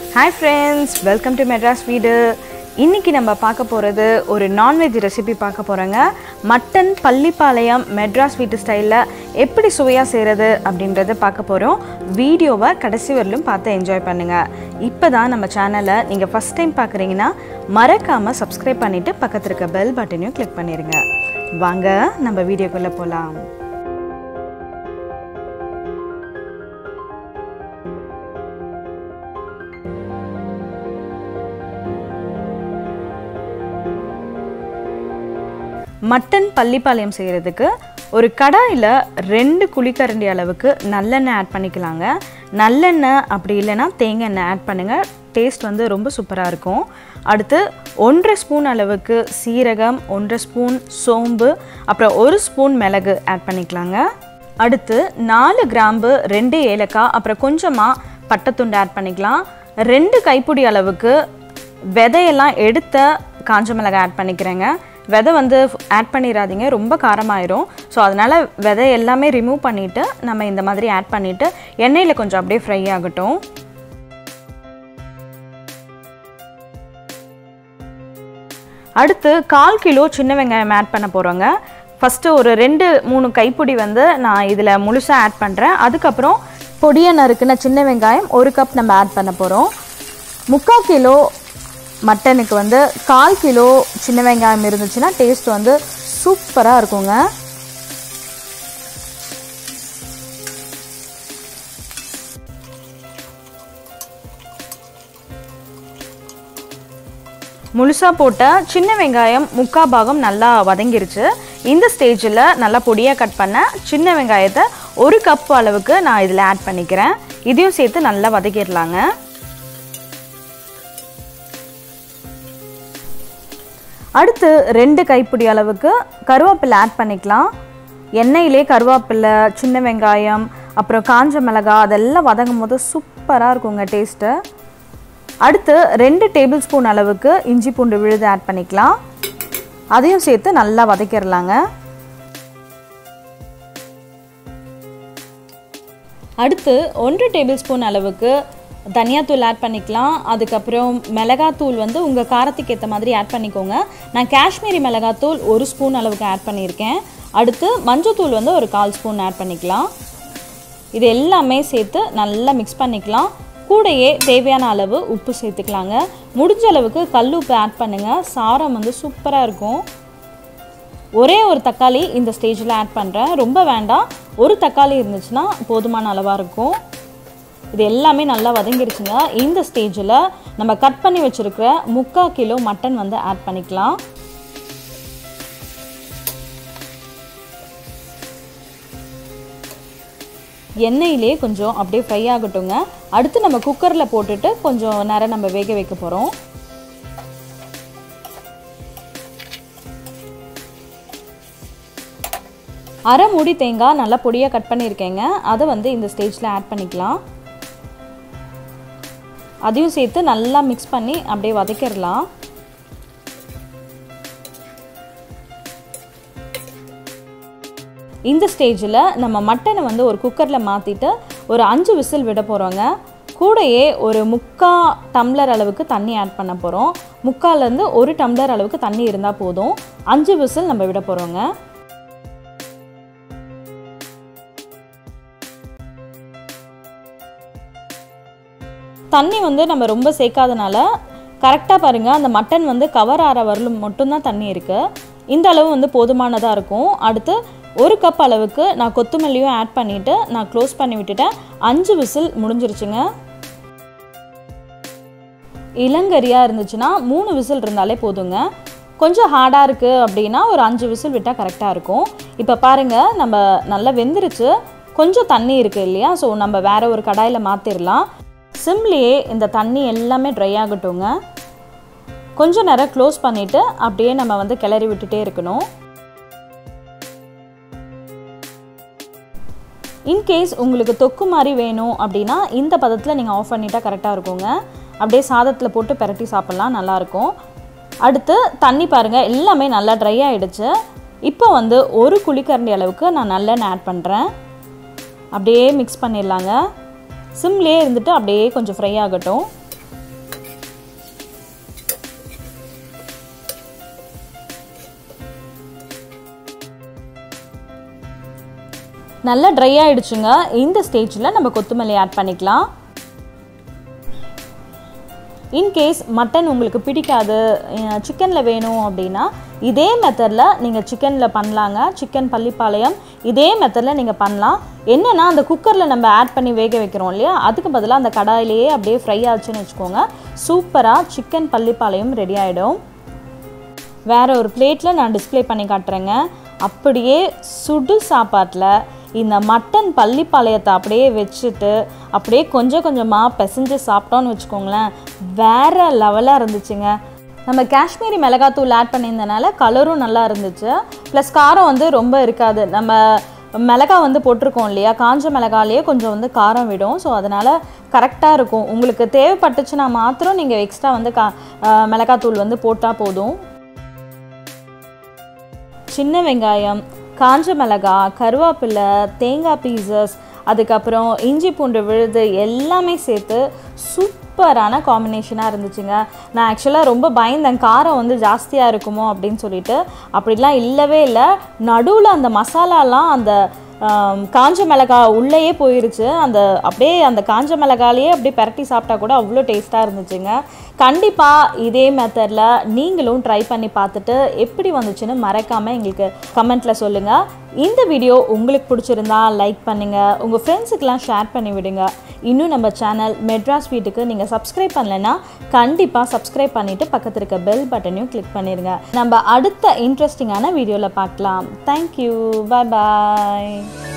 hi friends welcome to Madras வீடு இன்னைக்கு நம்ம பார்க்க போகிறது ஒரு நான்வெஜ் ரெசிபி பார்க்க போகிறோங்க மட்டன் பள்ளிப்பாளையம் மெட்ராஸ் வீட்டு ஸ்டைலில் எப்படி சுவையாக செய்கிறது அப்படின்றத பார்க்க போகிறோம் வீடியோவை கடைசி வரலும் பார்த்து என்ஜாய் பண்ணுங்கள் இப்போ தான் நம்ம சேனலை நீங்கள் ஃபஸ்ட் டைம் பார்க்குறீங்கன்னா மறக்காமல் சப்ஸ்கிரைப் பண்ணிவிட்டு பக்கத்தில் இருக்க பெல் பட்டனையும் கிளிக் பண்ணிடுங்க வாங்க நம்ம வீடியோக்குள்ளே போகலாம் மட்டன் பள்ளிப்பாளையம் செய்கிறதுக்கு ஒரு கடாயில் ரெண்டு குழிக்கரண்டி அளவுக்கு நல்லெண்ணெய் ஆட் பண்ணிக்கலாங்க நல்லெண்ணெய் அப்படி இல்லைன்னா தேங்காய் எண்ணெய் ஆட் பண்ணுங்கள் டேஸ்ட் வந்து ரொம்ப சூப்பராக இருக்கும் அடுத்து ஒன்றரை ஸ்பூன் அளவுக்கு சீரகம் ஒன்றரை ஸ்பூன் சோம்பு அப்புறம் ஒரு ஸ்பூன் மிளகு ஆட் பண்ணிக்கலாங்க அடுத்து நாலு கிராம்பு ரெண்டு ஏலக்காய் அப்புறம் கொஞ்சமாக பட்டைத்துண்டு ஆட் பண்ணிக்கலாம் ரெண்டு கைப்பிடி அளவுக்கு விதையெல்லாம் எடுத்த காஞ்ச மிளகாய் ஆட் பண்ணிக்கிறேங்க விதை வந்து ஆட் பண்ணிடாதீங்க ரொம்ப காரமாயிரும் ஸோ அதனால் விதை எல்லாமே ரிமூவ் பண்ணிவிட்டு நம்ம இந்த மாதிரி ஆட் பண்ணிவிட்டு எண்ணெயில் கொஞ்சம் அப்படியே ஃப்ரை ஆகட்டும் அடுத்து கால் கிலோ சின்ன வெங்காயம் ஆட் பண்ண போகிறோங்க ஃபஸ்ட்டு ஒரு ரெண்டு மூணு கைப்பிடி வந்து நான் இதில் முழுசாக ஆட் பண்ணுறேன் அதுக்கப்புறம் பொடியை நறுக்குன சின்ன வெங்காயம் ஒரு கப் நம்ம ஆட் பண்ண போகிறோம் முக்கால் கிலோ மட்டனுக்கு வந்து கால் கிலோ சின்ன வெங்காயம் இருந்துச்சுன்னா டேஸ்ட் வந்து சூப்பராக இருக்குங்க முழுசாக போட்ட சின்ன வெங்காயம் முக்கா பாகம் நல்லா வதங்கிருச்சு இந்த ஸ்டேஜில் நல்லா பொடியாக கட் பண்ண சின்ன வெங்காயத்தை ஒரு கப் அளவுக்கு நான் இதில் ஆட் பண்ணிக்கிறேன் இதையும் சேர்த்து நல்லா வதக்கிடலாங்க அடுத்து ரெண்டு கைப்பிடி அளவுக்கு கருவேப்பிலை ஆட் பண்ணிக்கலாம் எண்ணெயிலே கருவேப்பிலை சின்ன வெங்காயம் அப்புறம் காஞ்ச மிளகாய் அதெல்லாம் வதங்கும் போது சூப்பராக இருக்குங்க டேஸ்ட்டு அடுத்து ரெண்டு டேபிள் ஸ்பூன் அளவுக்கு இஞ்சி பூண்டு விழுது ஆட் பண்ணிக்கலாம் அதையும் சேர்த்து நல்லா வதக்கிடலாங்க அடுத்து ஒன்று டேபிள் ஸ்பூன் அளவுக்கு தனியாத்தூள் ஆட் பண்ணிக்கலாம் அதுக்கப்புறம் மிளகாத்தூள் வந்து உங்கள் காரத்துக்கு ஏற்ற மாதிரி ஆட் பண்ணிக்கோங்க நான் காஷ்மீரி மிளகாத்தூள் ஒரு ஸ்பூன் அளவுக்கு ஆட் பண்ணியிருக்கேன் அடுத்து மஞ்சத்தூள் வந்து ஒரு கால் ஸ்பூன் ஆட் பண்ணிக்கலாம் இது எல்லாமே சேர்த்து நல்லா மிக்ஸ் பண்ணிக்கலாம் கூடையே தேவையான அளவு உப்பு சேர்த்துக்கலாங்க முடிஞ்ச அளவுக்கு கல் உப்பு ஆட் பண்ணுங்கள் சாரம் வந்து சூப்பராக இருக்கும் ஒரே ஒரு தக்காளி இந்த ஸ்டேஜில் ஆட் பண்ணுறேன் ரொம்ப வேண்டாம் ஒரு தக்காளி இருந்துச்சுன்னா போதுமான அளவாக இருக்கும் இது எல்லாமே நல்லா வதங்கிருச்சுங்க இந்த ஸ்டேஜில் நம்ம கட் பண்ணி வச்சுருக்கிற முக்கால் கிலோ மட்டன் வந்து ஆட் பண்ணிக்கலாம் எண்ணெயிலே கொஞ்சம் அப்படியே ஃப்ரை ஆகட்டுங்க அடுத்து நம்ம குக்கரில் போட்டுட்டு கொஞ்சம் நேரம் நம்ம வேக வைக்க போகிறோம் அரை மூடி தேங்காய் நல்லா பொடியாக கட் பண்ணியிருக்கேங்க அதை வந்து இந்த ஸ்டேஜில் ஆட் பண்ணிக்கலாம் அதையும் சேர்த்து நல்லா மிக்ஸ் பண்ணி அப்படியே வதக்கிடலாம் இந்த ஸ்டேஜில் நம்ம மட்டனை வந்து ஒரு குக்கரில் மாற்றிட்டு ஒரு அஞ்சு விசில் விட போகிறோங்க கூடையே ஒரு முக்கா டம்ளர் அளவுக்கு தண்ணி ஆட் பண்ண போகிறோம் முக்கால்லேருந்து ஒரு டம்ளர் அளவுக்கு தண்ணி இருந்தால் போதும் அஞ்சு விசில் நம்ம விட போகிறோங்க தண்ணி வந்து நம்ம ரொம்ப சேர்க்காதனால கரெக்டாக பாருங்கள் அந்த மட்டன் வந்து கவர் ஆற வரலும் மட்டும்தான் தண்ணி இருக்குது இந்த அளவு வந்து போதுமானதாக இருக்கும் அடுத்து ஒரு கப் அளவுக்கு நான் கொத்தமல்லியும் ஆட் பண்ணிவிட்டு நான் க்ளோஸ் பண்ணி விட்டுட்டேன் அஞ்சு விசில் முடிஞ்சிருச்சுங்க இளங்கரியாக இருந்துச்சுன்னா மூணு விசில் இருந்தாலே போதுங்க கொஞ்சம் ஹார்டாக இருக்குது அப்படின்னா ஒரு அஞ்சு விசில் விட்டால் கரெக்டாக இருக்கும் இப்போ பாருங்கள் நம்ம நல்லா வெந்துருச்சு கொஞ்சம் தண்ணி இருக்குது இல்லையா ஸோ நம்ம வேறு ஒரு கடாயில் மாற்றிடலாம் சிம்லேயே இந்த தண்ணி எல்லாமே ட்ரை ஆகட்டுங்க கொஞ்சம் நேரம் க்ளோஸ் பண்ணிவிட்டு அப்படியே நம்ம வந்து கிளறி விட்டுட்டே இருக்கணும் இன்கேஸ் உங்களுக்கு தொக்கு மாதிரி வேணும் அப்படின்னா இந்த பதத்தில் நீங்கள் ஆஃப் பண்ணிட்டா கரெக்டாக இருக்குங்க அப்படியே சாதத்தில் போட்டு பெரட்டி சாப்பிட்லாம் நல்லாயிருக்கும் அடுத்து தண்ணி பாருங்கள் எல்லாமே நல்லா ட்ரை ஆகிடுச்சு இப்போ வந்து ஒரு குழிக்கரண்டி அளவுக்கு நான் நல்லெண்ணெய் ஆட் பண்ணுறேன் அப்படியே மிக்ஸ் பண்ணிடலாங்க சிம்லேயே இருந்துட்டு அப்படியே கொஞ்சம் ஃப்ரை ஆகட்டும் நல்லா ட்ரை ஆயிடுச்சுங்க இந்த ஸ்டேஜில் நம்ம கொத்தமல்லி ஆட் பண்ணிக்கலாம் இன்கேஸ் மட்டன் உங்களுக்கு பிடிக்காது சிக்கனில் வேணும் அப்படின்னா இதே மெத்தடில் நீங்கள் சிக்கனில் பண்ணலாங்க சிக்கன் பள்ளிப்பாளையம் இதே மெத்தடில் நீங்கள் பண்ணலாம் என்னென்னா அந்த குக்கரில் நம்ம ஆட் பண்ணி வேக வைக்கிறோம் இல்லையா அதுக்கு பதிலாக அந்த கடாயிலேயே அப்படியே ஃப்ரை ஆச்சுன்னு வச்சுக்கோங்க சூப்பராக சிக்கன் பள்ளிப்பாளையம் ரெடி ஆகிடும் வேற ஒரு பிளேட்டில் நான் டிஸ்ப்ளே பண்ணி காட்டுறேங்க அப்படியே சுடு சாப்பாட்டில் இந்த மட்டன் பள்ளிப்பாளையத்தை அப்படியே வச்சுட்டு அப்படியே கொஞ்சம் கொஞ்சமாக பிசைஞ்சு சாப்பிட்டோன்னு வச்சுக்கோங்களேன் வேற லெவலாக இருந்துச்சுங்க நம்ம காஷ்மீரி மிளகாத்தூள் ஆட் பண்ணியிருந்தனால கலரும் நல்லா இருந்துச்சு ப்ளஸ் காரம் வந்து ரொம்ப இருக்காது நம்ம மிளகா வந்து போட்டிருக்கோம் இல்லையா காஞ்ச மிளகாலேயே கொஞ்சம் வந்து காரம் விடும் ஸோ அதனால் கரெக்டாக இருக்கும் உங்களுக்கு தேவைப்பட்டுச்சுன்னா மாத்திரம் நீங்கள் எக்ஸ்ட்ரா வந்து கா அஹ் மிளகாத்தூள் வந்து போட்டால் போதும் சின்ன வெங்காயம் காஞ்ச மிளகா கருவேப்பிலை தேங்காய் பீசஸ் அதுக்கப்புறம் இஞ்சி பூண்டு விழுது எல்லாமே சேர்த்து சூப்பரான காம்பினேஷனாக இருந்துச்சுங்க நான் ஆக்சுவலாக ரொம்ப பயந்தேன் காரம் வந்து ஜாஸ்தியாக இருக்குமோ அப்படின்னு சொல்லிட்டு அப்படிலாம் இல்லவே இல்லை நடுவில் அந்த மசாலாலாம் அந்த ஆம், காஞ்ச மிளகா உள்ளேயே போயிருச்சு அந்த அப்படியே அந்த காஞ்ச மிளகாலேயே அப்படியே பரட்டி சாப்பிட்டா கூட அவ்வளோ டேஸ்ட்டாக இருந்துச்சுங்க கண்டிப்பாக இதே மெத்தடில் நீங்களும் ட்ரை பண்ணி பார்த்துட்டு எப்படி வந்துச்சுன்னு மறக்காமல் எங்களுக்கு கமெண்ட்டில் சொல்லுங்கள் இந்த வீடியோ உங்களுக்கு பிடிச்சிருந்தா லைக் பண்ணுங்கள் உங்கள் ஃப்ரெண்ட்ஸுக்கெலாம் ஷேர் பண்ணி விடுங்க இன்னும் நம்ம சேனல் மெட்ராஸ் வீட்டுக்கு நீங்கள் சப்ஸ்கிரைப் பண்ணலைன்னா கண்டிப்பாக சப்ஸ்கிரைப் பண்ணிவிட்டு பக்கத்தில் இருக்க பெல் பட்டனையும் கிளிக் பண்ணிடுங்க நம்ம அடுத்த இன்ட்ரெஸ்டிங்கான வீடியோவில் பார்க்கலாம் தேங்க்யூ பாய் பாய்